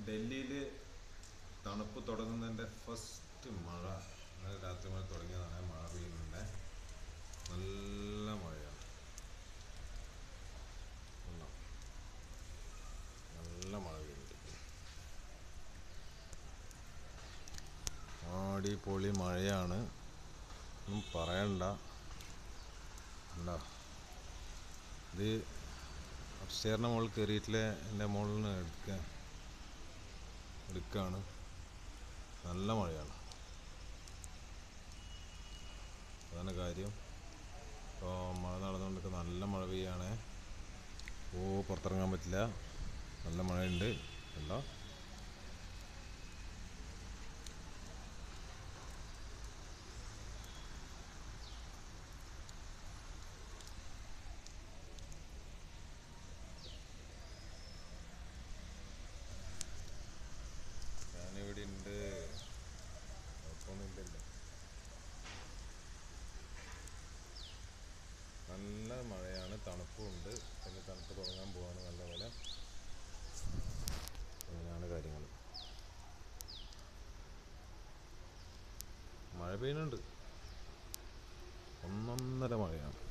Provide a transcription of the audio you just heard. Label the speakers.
Speaker 1: ഡൽഹിയിൽ തണുപ്പ് തുടങ്ങുന്നതിൻ്റെ ഫസ്റ്റ് മഴ ഇന്നലെ രാത്രി മഴ തുടങ്ങിയതാണ് മഴ പെയ്യുന്നുണ്ട് നല്ല മഴയാണ് കണ്ടോ? നല്ല മഴ പെയ്യുന്നുണ്ട് ആടിപൊളി മഴയാണ് ഒന്നും പറയണ്ട എന്താ ഇത് അപ്സ്റ്റേറിൻ്റെ മുകളിൽ കയറിയിട്ടില്ലേ എൻ്റെ മുകളിൽ നിന്ന് എടുക്കുക എടുക്കുകയാണ് നല്ല മഴയാണ് അതാണ് കാര്യം ഇപ്പോൾ മഴ നടന്നുകൊണ്ടിരിക്കുക നല്ല മഴ പെയ്യാണ് ഓ പുറത്തിറങ്ങാൻ പറ്റില്ല നല്ല മഴയുണ്ട് ഉണ്ടോ ഞാനിവിടെ ഉണ്ട് കുഴപ്പമൊന്നുമില്ലല്ലോ നല്ല മഴയാണ് തണുപ്പുണ്ട് പിന്നെ തണുപ്പ് തുടങ്ങാൻ പോവാണ് നല്ല പോലെ അങ്ങനെയാണ് കാര്യങ്ങൾ മഴ പെയ്യുന്നുണ്ട് ഒന്നൊന്നര മഴയാണ്